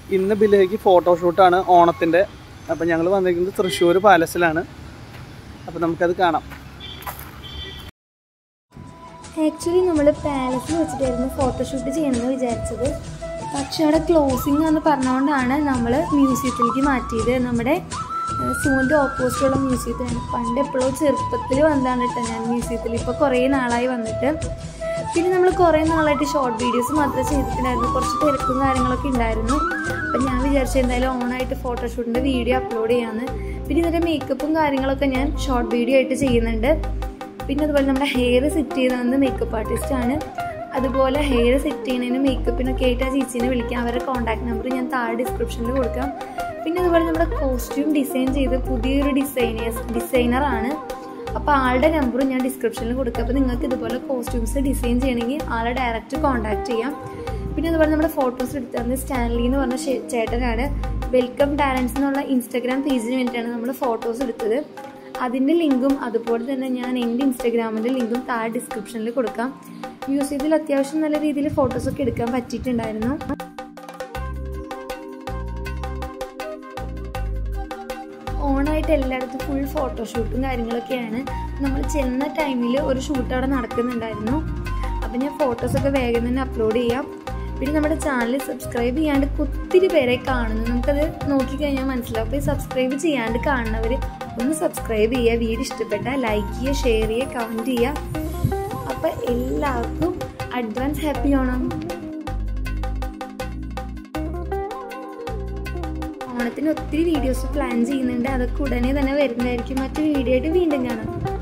ഇന്ന് ബിലേക്ക് ഫോട്ടോഷൂട്ടാണ് ഓണത്തിൻ്റെ അപ്പം ഞങ്ങൾ വന്നിരിക്കുന്നത് തൃശ്ശൂർ പാലസിലാണ് അപ്പം നമുക്കത് കാണാം ആക്ച്വലി നമ്മൾ പാലസിൽ വെച്ചിട്ടായിരുന്നു ഫോട്ടോഷൂട്ട് ചെയ്യണമെന്ന് വിചാരിച്ചത് പക്ഷെ അവിടെ ക്ലോസിംഗ് എന്ന് പറഞ്ഞുകൊണ്ടാണ് നമ്മൾ മ്യൂസിയത്തിലേക്ക് മാറ്റിയത് നമ്മുടെ സൂവിൻ്റെ ഓപ്പോസിറ്റുള്ള മ്യൂസിയത്തിലാണ് പണ്ട് എപ്പോഴോ ചെറുപ്പത്തിൽ വന്നതാണ് കേട്ടോ ഞാൻ മ്യൂസിയത്തിൽ ഇപ്പോൾ കുറേ നാളായി വന്നിട്ട് പിന്നെ നമ്മൾ കുറേ നാളായിട്ട് ഷോർട്ട് വീഡിയോസ് മാത്രമേ ചെയ്തിട്ടുണ്ടായിരുന്നു കുറച്ച് തിരക്കും കാര്യങ്ങളൊക്കെ ഉണ്ടായിരുന്നു അപ്പം ഞാൻ വിചാരിച്ചു എന്തായാലും ഓണായിട്ട് ഫോട്ടോഷൂട്ടിൻ്റെ വീഡിയോ അപ്ലോഡ് ചെയ്യാമെന്ന് പിന്നെ ഇതിൻ്റെ മേക്കപ്പും കാര്യങ്ങളൊക്കെ ഞാൻ ഷോർട്ട് വീഡിയോ ആയിട്ട് ചെയ്യുന്നുണ്ട് പിന്നെ അതുപോലെ നമ്മുടെ ഹെയർ സെറ്റ് ചെയ്യുന്നത് മേക്കപ്പ് ആർട്ടിസ്റ്റ് ആണ് അതുപോലെ ഹെയർ സെറ്റ് ചെയ്യുന്നതിനും മേക്കപ്പിനൊക്കെ ആയിട്ട് ആ ചേച്ചീനെ വിളിക്കാം അവരുടെ കോൺടാക്ട് നമ്പർ ഞാൻ താഴെ ഡിസ്ക്രിപ്ഷനിൽ കൊടുക്കാം പിന്നെ അതുപോലെ നമ്മുടെ കോസ്റ്റ്യൂം ഡിസൈൻ ചെയ്ത് പുതിയൊരു ഡിസൈനേഴ്സ് ഡിസൈനറാണ് അപ്പോൾ ആളുടെ നമ്പറും ഞാൻ ഡിസ്ക്രിപ്ഷനിൽ കൊടുക്കാം അപ്പോൾ നിങ്ങൾക്ക് ഇതുപോലെ കോസ്റ്റ്യൂംസ് ഡിസൈൻ ചെയ്യണമെങ്കിൽ ആളെ ഡയറക്റ്റ് കോൺടാക്ട് ചെയ്യാം പിന്നെ അതുപോലെ നമ്മുടെ ഫോട്ടോസ് എടുത്തു തന്നത് സ്റ്റാൻലി എന്ന് പറഞ്ഞ ചേ- ചേട്ടനാണ് വെൽക്കം ടാലൻസ് എന്നുള്ള ഇൻസ്റ്റാഗ്രാം പേജിന് വേണ്ടിയിട്ടാണ് നമ്മൾ ഫോട്ടോസ് എടുത്തത് അതിൻ്റെ ലിങ്കും അതുപോലെ തന്നെ ഞാൻ എൻ്റെ ഇൻസ്റ്റാഗ്രാമിൻ്റെ ലിങ്കും താഴെ ഡിസ്ക്രിപ്ഷനിൽ കൊടുക്കാം മ്യൂസിയത്തിൽ അത്യാവശ്യം നല്ല രീതിയിൽ ഫോട്ടോസൊക്കെ എടുക്കാൻ പറ്റിയിട്ടുണ്ടായിരുന്നു ഓണായിട്ട് എല്ലായിടത്തും ഫുൾ ഫോട്ടോഷൂട്ടും കാര്യങ്ങളൊക്കെയാണ് നമ്മൾ ചെന്ന ടൈമിൽ ഒരു ഷൂട്ട് അവിടെ നടക്കുന്നുണ്ടായിരുന്നു അപ്പം ഞാൻ ഫോട്ടോസൊക്കെ വേഗം തന്നെ അപ്ലോഡ് ചെയ്യാം പിന്നെ നമ്മുടെ ചാനൽ സബ്സ്ക്രൈബ് ചെയ്യാണ്ട് ഒത്തിരി പേരെ കാണുന്നു നമുക്കത് നോക്കിക്കഴിഞ്ഞാൽ മനസ്സിലാവും അപ്പോൾ ഈ സബ്സ്ക്രൈബ് ചെയ്യാണ്ട് കാണുന്നവർ ഒന്ന് സബ്സ്ക്രൈബ് ചെയ്യുക വീഡിയോ ഇഷ്ടപ്പെട്ടാൽ ലൈക്ക് ചെയ്യുക ഷെയർ ചെയ്യുക കമൻറ്റ് ചെയ്യുക അപ്പോൾ എല്ലാവർക്കും അഡ്വാൻസ് ഹാപ്പി ഓണം ഓണത്തിന് ഒത്തിരി വീഡിയോസ് പ്ലാൻ ചെയ്യുന്നുണ്ട് അതൊക്കെ ഉടനെ തന്നെ വരുന്നതായിരിക്കും മറ്റു വീഡിയോ ആയിട്ട് വീണ്ടും കാണാം